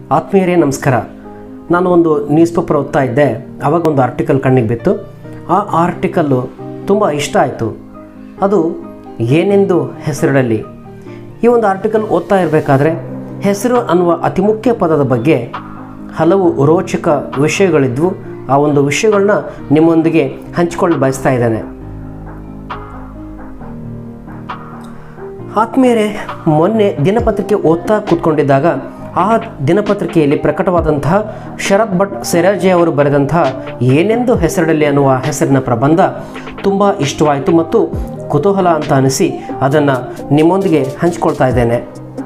ಆತ್ಮೀಯರೇ ನಮಸ್ಕಾರ ನಾನು ಒಂದು ನ್ಯೂಸ್ ಪೇಪರ್ ಓದ್ತಾ ಇದ್ದೆ ಆವಾಗ ಒಂದು ಆರ್ಟಿಕಲ್ ಕಣ್ಣಿಗೆ ಬಿತ್ತು ಆ ಆರ್ಟಿಕಲ್ಲು ತುಂಬ ಇಷ್ಟ ಆಯಿತು ಅದು ಏನೆಂದು ಹೆಸರಿಡಲಿ ಈ ಒಂದು ಆರ್ಟಿಕಲ್ ಓದ್ತಾ ಇರಬೇಕಾದ್ರೆ ಹೆಸರು ಅನ್ನುವ ಅತಿ ಮುಖ್ಯ ಪದದ ಬಗ್ಗೆ ಹಲವು ರೋಚಕ ವಿಷಯಗಳಿದ್ವು ಆ ಒಂದು ವಿಷಯಗಳನ್ನ ನಿಮ್ಮೊಂದಿಗೆ ಹಂಚಿಕೊಳ್ಳಲು ಬಯಸ್ತಾ ಇದ್ದೇನೆ ಆತ್ಮೀಯರೇ ಮೊನ್ನೆ ದಿನಪತ್ರಿಕೆ ಓದ್ತಾ ಕೂತ್ಕೊಂಡಿದ್ದಾಗ ಆ ದಿನಪತ್ರಿಕೆಯಲ್ಲಿ ಪ್ರಕಟವಾದಂತಹ ಶರತ್ ಭಟ್ ಸೆರಾಜೆ ಅವರು ಬರೆದಂತಹ ಏನೆಂದು ಹೆಸರಿಡಲಿ ಅನ್ನುವ ಹೆಸರಿನ ಪ್ರಬಂಧ ತುಂಬ ಇಷ್ಟವಾಯಿತು ಮತ್ತು ಕುತೂಹಲ ಅಂತ ಅನಿಸಿ ಅದನ್ನು ನಿಮ್ಮೊಂದಿಗೆ ಹಂಚಿಕೊಳ್ತಾ ಇದ್ದೇನೆ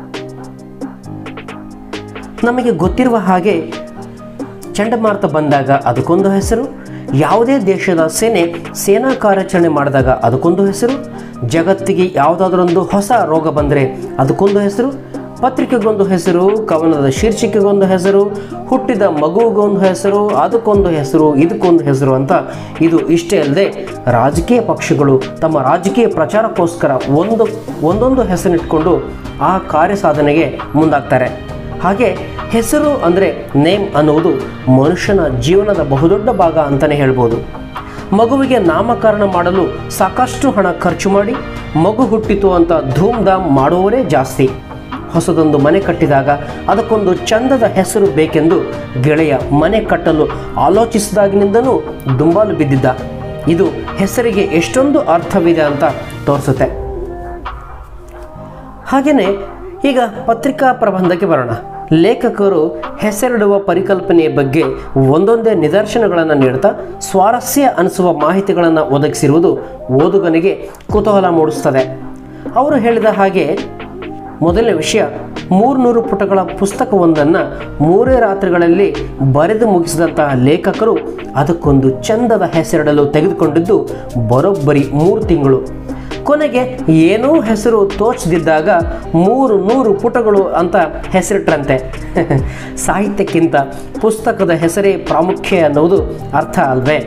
ನಮಗೆ ಗೊತ್ತಿರುವ ಹಾಗೆ ಚಂಡಮಾರುತ ಬಂದಾಗ ಅದಕ್ಕೊಂದು ಹೆಸರು ಯಾವುದೇ ದೇಶದ ಸೇನೆ ಸೇನಾ ಕಾರ್ಯಾಚರಣೆ ಮಾಡಿದಾಗ ಅದಕ್ಕೊಂದು ಹೆಸರು ಜಗತ್ತಿಗೆ ಯಾವುದಾದ್ರೊಂದು ಹೊಸ ರೋಗ ಬಂದರೆ ಅದಕ್ಕೊಂದು ಹೆಸರು ಪತ್ರಿಕೆಗೊಂದು ಹೆಸರು ಕವನದ ಶೀರ್ಷಿಕೆಗೊಂದು ಹೆಸರು ಹುಟ್ಟಿದ ಮಗುವಿಗೊಂದು ಹೆಸರು ಅದಕ್ಕೊಂದು ಹೆಸರು ಇದಕ್ಕೊಂದು ಹೆಸರು ಅಂತ ಇದು ಇಷ್ಟೇ ಅಲ್ಲದೆ ರಾಜಕೀಯ ಪಕ್ಷಗಳು ತಮ್ಮ ರಾಜಕೀಯ ಪ್ರಚಾರಕ್ಕೋಸ್ಕರ ಒಂದು ಒಂದೊಂದು ಹೆಸರಿಟ್ಕೊಂಡು ಆ ಕಾರ್ಯ ಸಾಧನೆಗೆ ಮುಂದಾಗ್ತಾರೆ ಹಾಗೆ ಹೆಸರು ಅಂದರೆ ನೇಮ್ ಅನ್ನುವುದು ಮನುಷ್ಯನ ಜೀವನದ ಬಹುದೊಡ್ಡ ಭಾಗ ಅಂತಲೇ ಹೇಳ್ಬೋದು ಮಗುವಿಗೆ ನಾಮಕರಣ ಮಾಡಲು ಸಾಕಷ್ಟು ಹಣ ಖರ್ಚು ಮಾಡಿ ಮಗು ಹುಟ್ಟಿತು ಅಂತ ಧೂಮ್ ಧಾಮ್ ಮಾಡುವವರೇ ಜಾಸ್ತಿ ಹೊಸದೊಂದು ಮನೆ ಕಟ್ಟಿದಾಗ ಅದಕ್ಕೊಂದು ಚಂದದ ಹೆಸರು ಬೇಕೆಂದು ಗೆಳೆಯ ಮನೆ ಕಟ್ಟಲು ಆಲೋಚಿಸಿದಾಗಿನಿಂದನೂ ದುಂಬಾಲು ಬಿದ್ದಿದ್ದ ಇದು ಹೆಸರಿಗೆ ಎಷ್ಟೊಂದು ಅರ್ಥವಿದೆ ಅಂತ ತೋರಿಸುತ್ತೆ ಹಾಗೆಯೇ ಈಗ ಪತ್ರಿಕಾ ಪ್ರಬಂಧಕ್ಕೆ ಬರೋಣ ಲೇಖಕರು ಹೆಸರಿಡುವ ಪರಿಕಲ್ಪನೆಯ ಬಗ್ಗೆ ಒಂದೊಂದೇ ನಿದರ್ಶನಗಳನ್ನು ನೀಡ್ತಾ ಸ್ವಾರಸ್ಯ ಅನಿಸುವ ಮಾಹಿತಿಗಳನ್ನು ಒದಗಿಸಿರುವುದು ಓದುಗನಿಗೆ ಕುತೂಹಲ ಮೂಡಿಸ್ತದೆ ಅವರು ಹೇಳಿದ ಹಾಗೆ ಮೊದಲನೇ ವಿಷಯ ಮೂರ್ನೂರು ಪುಟಗಳ ಪುಸ್ತಕವೊಂದನ್ನು ಮೂರೇ ರಾತ್ರಿಗಳಲ್ಲಿ ಬರೆದು ಮುಗಿಸಿದಂತಹ ಲೇಖಕರು ಅದಕ್ಕೊಂದು ಚಂದದ ಹೆಸರಿಡಲು ತೆಗೆದುಕೊಂಡಿದ್ದು ಬರೋಬ್ಬರಿ ಮೂರು ತಿಂಗಳು ಕೊನೆಗೆ ಏನೂ ಹೆಸರು ತೋಚದಿದ್ದಾಗ ಮೂರು ನೂರು ಪುಟಗಳು ಅಂತ ಹೆಸರಿಟ್ರಂತೆ ಸಾಹಿತ್ಯಕ್ಕಿಂತ ಪುಸ್ತಕದ ಹೆಸರೇ ಪ್ರಾಮುಖ್ಯ ಅನ್ನುವುದು ಅರ್ಥ ಅಲ್ವೇ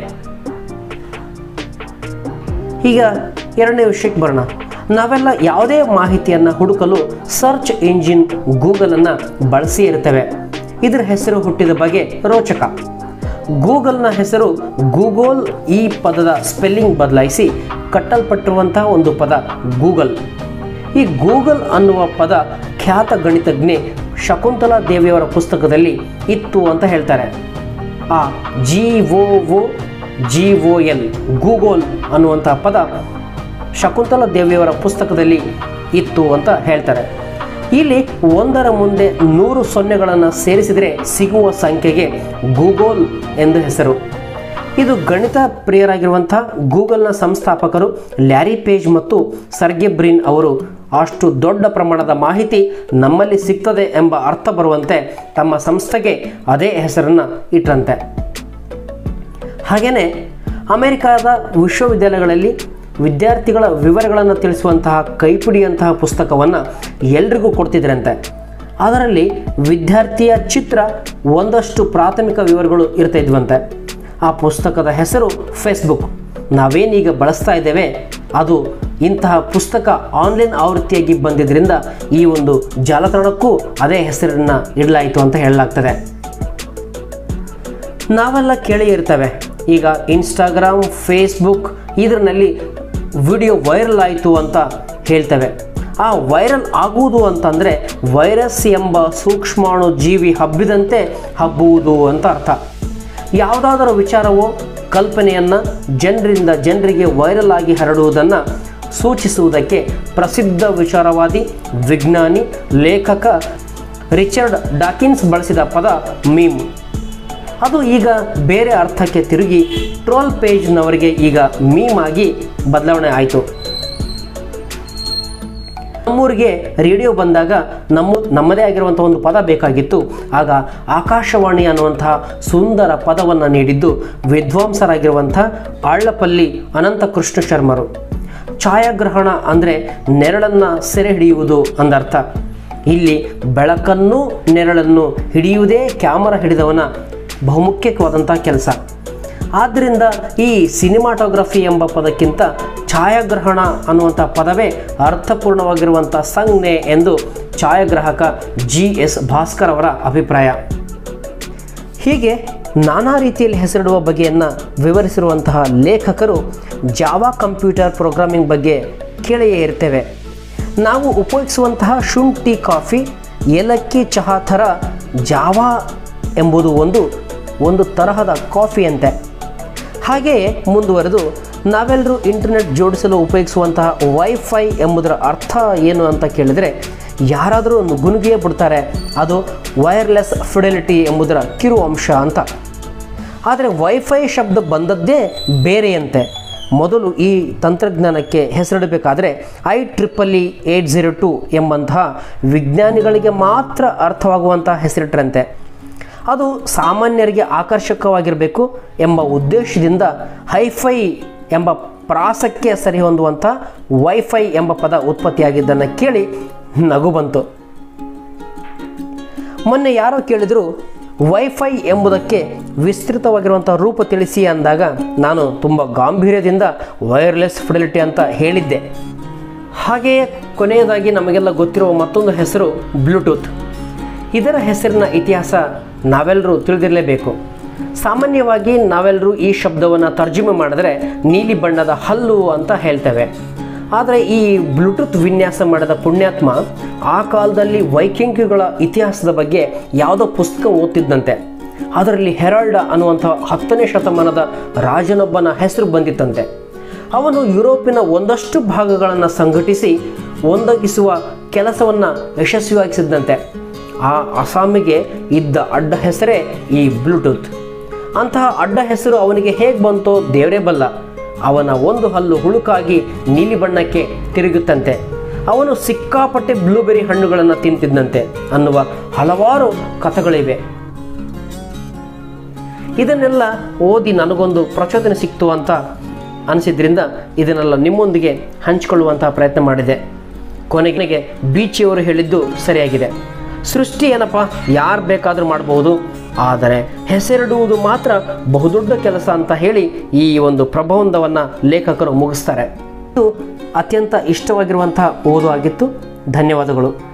ಈಗ ಎರಡನೇ ವಿಷಯಕ್ಕೆ ಬರೋಣ ನಾವೆಲ್ಲ ಯಾವುದೇ ಮಾಹಿತಿಯನ್ನು ಹುಡುಕಲು ಸರ್ಚ್ ಇಂಜಿನ್ ಗೂಗಲನ್ನು ಬಳಸಿ ಇರ್ತೇವೆ ಇದರ ಹೆಸರು ಹುಟ್ಟಿದ ಬಗ್ಗೆ ರೋಚಕ ಗೂಗಲ್ನ ಹೆಸರು ಗೂಗಲ್ ಈ ಪದದ ಸ್ಪೆಲ್ಲಿಂಗ್ ಬದಲಾಯಿಸಿ ಕಟ್ಟಲ್ಪಟ್ಟಿರುವಂತಹ ಒಂದು ಪದ ಗೂಗಲ್ ಈ ಗೂಗಲ್ ಅನ್ನುವ ಪದ ಖ್ಯಾತ ಗಣಿತಜ್ಞೆ ಶಕುಂತಲಾ ದೇವಿಯವರ ಪುಸ್ತಕದಲ್ಲಿ ಇತ್ತು ಅಂತ ಹೇಳ್ತಾರೆ ಆ G O O G O L googol ಅನ್ನುವಂತಹ ಪದ ಶಕುಂತಲಾ ದೇವಿಯವರ ಪುಸ್ತಕದಲ್ಲಿ ಇತ್ತು ಅಂತ ಹೇಳ್ತಾರೆ ಇಲ್ಲಿ ಒಂದರ ಮುಂದೆ ನೂರು ಸೊನ್ನೆಗಳನ್ನು ಸೇರಿಸಿದರೆ ಸಿಗುವ ಸಂಖ್ಯೆಗೆ ಗೂಗೋಲ್ ಎಂದು ಹೆಸರು ಇದು ಗಣಿತ ಪ್ರಿಯರಾಗಿರುವಂಥ ಗೂಗಲ್ನ ಸಂಸ್ಥಾಪಕರು ಲ್ಯಾರಿ ಪೇಜ್ ಮತ್ತು ಸರ್ಗೆ ಬ್ರಿನ್ ಅವರು ಅಷ್ಟು ದೊಡ್ಡ ಪ್ರಮಾಣದ ಮಾಹಿತಿ ನಮ್ಮಲ್ಲಿ ಸಿಗ್ತದೆ ಎಂಬ ಅರ್ಥ ಬರುವಂತೆ ತಮ್ಮ ಸಂಸ್ಥೆಗೆ ಅದೇ ಹೆಸರನ್ನು ಇಟ್ರಂತೆ ಹಾಗೆಯೇ ಅಮೆರಿಕಾದ ವಿಶ್ವವಿದ್ಯಾಲಯಗಳಲ್ಲಿ ವಿದ್ಯಾರ್ಥಿಗಳ ವಿವರಗಳನ್ನು ತಿಳಿಸುವಂತಹ ಕೈಪಿಡಿಯಂತಹ ಪುಸ್ತಕವನ್ನು ಎಲ್ರಿಗೂ ಕೊಡ್ತಿದ್ರಂತೆ ಅದರಲ್ಲಿ ವಿದ್ಯಾರ್ಥಿಯ ಚಿತ್ರ ಒಂದಷ್ಟು ಪ್ರಾಥಮಿಕ ವಿವರಗಳು ಇರ್ತಾ ಇದ್ವಂತೆ ಆ ಪುಸ್ತಕದ ಹೆಸರು ಫೇಸ್ಬುಕ್ ನಾವೇನೀಗ ಬಳಸ್ತಾ ಇದ್ದೇವೆ ಅದು ಇಂತಹ ಪುಸ್ತಕ ಆನ್ಲೈನ್ ಆವೃತ್ತಿಯಾಗಿ ಬಂದಿದ್ದರಿಂದ ಈ ಒಂದು ಜಾಲತಾಣಕ್ಕೂ ಅದೇ ಹೆಸರನ್ನು ಇಡಲಾಯಿತು ಅಂತ ಹೇಳಲಾಗ್ತದೆ ನಾವೆಲ್ಲ ಕೇಳಿ ಇರ್ತವೆ ಈಗ ಇನ್ಸ್ಟಾಗ್ರಾಮ್ ಫೇಸ್ಬುಕ್ ಇದರಲ್ಲಿ ವಿಡಿಯೋ ವೈರಲ್ ಆಯಿತು ಅಂತ ಹೇಳ್ತೇವೆ ಆ ವೈರಲ್ ಆಗುವುದು ಅಂತಂದರೆ ವೈರಸ್ ಎಂಬ ಸೂಕ್ಷ್ಮಾಣು ಜೀವಿ ಹಬ್ಬಿದಂತೆ ಹಬ್ಬುವುದು ಅಂತ ಅರ್ಥ ಯಾವುದಾದರೂ ವಿಚಾರವೋ ಕಲ್ಪನೆಯನ್ನು ಜನರಿಂದ ಜನರಿಗೆ ವೈರಲ್ ಆಗಿ ಹರಡುವುದನ್ನು ಸೂಚಿಸುವುದಕ್ಕೆ ಪ್ರಸಿದ್ಧ ವಿಚಾರವಾದಿ ವಿಜ್ಞಾನಿ ಲೇಖಕ ರಿಚರ್ಡ್ ಡಾಕಿನ್ಸ್ ಬಳಸಿದ ಪದ ಮೀಮ್ ಅದು ಈಗ ಬೇರೆ ಅರ್ಥಕ್ಕೆ ತಿರುಗಿ ಟ್ರೋಲ್ ಪೇಜ್ನವರಿಗೆ ಈಗ ಮೀಮ್ ಆಗಿ ಬದಲಾವಣೆ ಆಯಿತು ನಮ್ಮೂರಿಗೆ ರೇಡಿಯೋ ಬಂದಾಗ ನಮ್ಮ ನಮ್ಮದೇ ಆಗಿರುವಂಥ ಒಂದು ಪದ ಬೇಕಾಗಿತ್ತು ಆಗ ಆಕಾಶವಾಣಿ ಅನ್ನುವಂತಹ ಸುಂದರ ಪದವನ್ನು ನೀಡಿದ್ದು ವಿದ್ವಾಂಸರಾಗಿರುವಂಥ ಆಳ್ಳಪಲ್ಲಿ ಅನಂತ ಕೃಷ್ಣ ಶರ್ಮರು ಛಾಯಾಗ್ರಹಣ ಅಂದರೆ ನೆರಳನ್ನು ಸೆರೆ ಹಿಡಿಯುವುದು ಅಂದರ್ಥ ಇಲ್ಲಿ ಬೆಳಕನ್ನು ನೆರಳನ್ನು ಹಿಡಿಯುವುದೇ ಕ್ಯಾಮರಾ ಹಿಡಿದವನ ಬಹುಮುಖ್ಯವಾದಂಥ ಕೆಲಸ ಆದ್ದರಿಂದ ಈ ಸಿನಿಮಾಟೋಗ್ರಫಿ ಎಂಬ ಪದಕ್ಕಿಂತ ಛಾಯಾಗ್ರಹಣ ಅನ್ನುವಂಥ ಪದವೇ ಅರ್ಥಪೂರ್ಣವಾಗಿರುವಂಥ ಸಂಜ್ಞೆ ಎಂದು ಛಾಯಾಗ್ರಾಹಕ ಜಿ ಎಸ್ ಭಾಸ್ಕರ್ ಅವರ ಅಭಿಪ್ರಾಯ ಹೀಗೆ ನಾನಾ ರೀತಿಯಲ್ಲಿ ಹೆಸರಿಡುವ ಬಗೆಯನ್ನು ವಿವರಿಸಿರುವಂತಹ ಲೇಖಕರು ಜಾವಾ ಕಂಪ್ಯೂಟರ್ ಪ್ರೋಗ್ರಾಮಿಂಗ್ ಬಗ್ಗೆ ಕೇಳಿಯೇ ಇರ್ತೇವೆ ನಾವು ಉಪಯೋಗಿಸುವಂತಹ ಶುಂಠಿ ಕಾಫಿ ಏಲಕ್ಕಿ ಚಹಾ ಥರ ಜಾವಾ ಎಂಬುದು ಒಂದು ಒಂದು ತರಹದ ಕಾಫಿಯಂತೆ ಹಾಗೆಯೇ ಮುಂದುವರೆದು ನಾವೆಲ್ಲರೂ ಇಂಟರ್ನೆಟ್ ಜೋಡಿಸಲು ಉಪಯೋಗಿಸುವಂತಹ ವೈಫೈ ಎಂಬುದರ ಅರ್ಥ ಏನು ಅಂತ ಕೇಳಿದರೆ ಯಾರಾದರೂ ಒಂದು ಗುನುಗಿಯೇ ಬಿಡ್ತಾರೆ ಅದು ವೈರ್ಲೆಸ್ ಫಿಡೆಲಿಟಿ ಎಂಬುದರ ಕಿರು ಅಂಶ ಅಂತ ಆದರೆ ವೈಫೈ ಶಬ್ದ ಬಂದದ್ದೇ ಬೇರೆಯಂತೆ ಮೊದಲು ಈ ತಂತ್ರಜ್ಞಾನಕ್ಕೆ ಹೆಸರಿಡಬೇಕಾದ್ರೆ I triple E eight zero two ಎಂಬಂತಹ ವಿಜ್ಞಾನಿಗಳಿಗೆ ಮಾತ್ರ ಅರ್ಥವಾಗುವಂತಹ ಹೆಸರಿಟ್ರಂತೆ ಅದು ಸಾಮಾನ್ಯರಿಗೆ ಆಕರ್ಷಕವಾಗಿರಬೇಕು ಎಂಬ ಉದ್ದೇಶದಿಂದ ಹೈಫೈ ಎಂಬ ಪ್ರಾಸಕ್ಕೆ ಸರಿ ಹೊಂದುವಂಥ ವೈಫೈ ಎಂಬ ಪದ ಉತ್ಪತ್ತಿಯಾಗಿದ್ದನ್ನು ಕೇಳಿ ನಗು ಬಂತು ಮೊನ್ನೆ ಯಾರೋ ಕೇಳಿದರು ವೈಫೈ ಎಂಬುದಕ್ಕೆ ವಿಸ್ತೃತವಾಗಿರುವಂಥ ರೂಪ ತಿಳಿಸಿ ಅಂದಾಗ ನಾನು ತುಂಬ ಗಾಂಭೀರ್ಯದಿಂದ ವೈರ್ಲೆಸ್ ಫಿಡೆಲಿಟಿ ಅಂತ ಹೇಳಿದ್ದೆ ಹಾಗೆಯೇ ಕೊನೆಯದಾಗಿ ನಮಗೆಲ್ಲ ಗೊತ್ತಿರುವ ಮತ್ತೊಂದು ಹೆಸರು ಬ್ಲೂಟೂತ್ ಇದರ ಹೆಸರಿನ ಇತಿಹಾಸ ನಾವೆಲ್ಲರೂ ತಿಳಿದಿರಲೇಬೇಕು ಸಾಮಾನ್ಯವಾಗಿ ನಾವೆಲ್ಲರೂ ಈ ಶಬ್ದವನ್ನು ತರ್ಜುಮೆ ಮಾಡಿದ್ರೆ ನೀಲಿ ಬಣ್ಣದ ಹಲ್ಲು ಅಂತ ಹೇಳ್ತೇವೆ ಆದರೆ ಈ ಬ್ಲೂಟೂತ್ ವಿನ್ಯಾಸ ಮಾಡಿದ ಪುಣ್ಯಾತ್ಮ ಆ ಕಾಲದಲ್ಲಿ ವೈಕಿಂಗ್ಗಳ ಇತಿಹಾಸದ ಬಗ್ಗೆ ಯಾವುದೋ ಪುಸ್ತಕ ಓದ್ತಿದ್ದಂತೆ ಅದರಲ್ಲಿ ಹೆರಾಲ್ಡ ಅನ್ನುವಂಥ ಹತ್ತನೇ ಶತಮಾನದ ರಾಜನೊಬ್ಬನ ಹೆಸರು ಬಂದಿತ್ತಂತೆ ಅವನು ಯುರೋಪಿನ ಒಂದಷ್ಟು ಭಾಗಗಳನ್ನು ಸಂಘಟಿಸಿ ಒಂದಗಿಸುವ ಕೆಲಸವನ್ನು ಯಶಸ್ವಿಯಾಗಿಸಿದ್ದಂತೆ ಆ ಅಸ್ಸಾಮಿಗೆ ಇದ್ದ ಅಡ್ಡ ಹೆಸರೇ ಈ ಬ್ಲೂಟೂತ್ ಅಂತಹ ಅಡ್ಡ ಹೆಸರು ಅವನಿಗೆ ಹೇಗೆ ಬಂತೋ ದೇವರೇ ಬಲ್ಲ ಅವನ ಒಂದು ಹಲ್ಲು ಹುಳುಕಾಗಿ ನೀಲಿ ಬಣ್ಣಕ್ಕೆ ತಿರುಗುತ್ತಂತೆ ಅವನು ಸಿಕ್ಕಾಪಟ್ಟೆ ಬ್ಲೂಬೆರಿ ಹಣ್ಣುಗಳನ್ನು ತಿಂತಿದ್ದಂತೆ ಅನ್ನುವ ಹಲವಾರು ಕಥೆಗಳಿವೆ ಇದನ್ನೆಲ್ಲ ಓದಿ ನನಗೊಂದು ಪ್ರಚೋದನೆ ಸಿಕ್ತು ಅಂತ ಅನಿಸಿದ್ರಿಂದ ಇದನ್ನೆಲ್ಲ ನಿಮ್ಮೊಂದಿಗೆ ಹಂಚಿಕೊಳ್ಳುವಂತಹ ಪ್ರಯತ್ನ ಮಾಡಿದೆ ಕೊನೆಗೆ ಬೀಚಿಯವರು ಹೇಳಿದ್ದು ಸರಿಯಾಗಿದೆ ಸೃಷ್ಟಿ ಏನಪ್ಪ ಯಾರು ಬೇಕಾದರೂ ಮಾಡಬಹುದು ಆದರೆ ಹೆಸರಿಡುವುದು ಮಾತ್ರ ಬಹುದೊಡ್ಡ ಕೆಲಸ ಅಂತ ಹೇಳಿ ಈ ಒಂದು ಪ್ರಬಂಧವನ್ನು ಲೇಖಕರು ಮುಗಿಸ್ತಾರೆ ಇದು ಅತ್ಯಂತ ಇಷ್ಟವಾಗಿರುವಂತಹ ಓದು ಆಗಿತ್ತು ಧನ್ಯವಾದಗಳು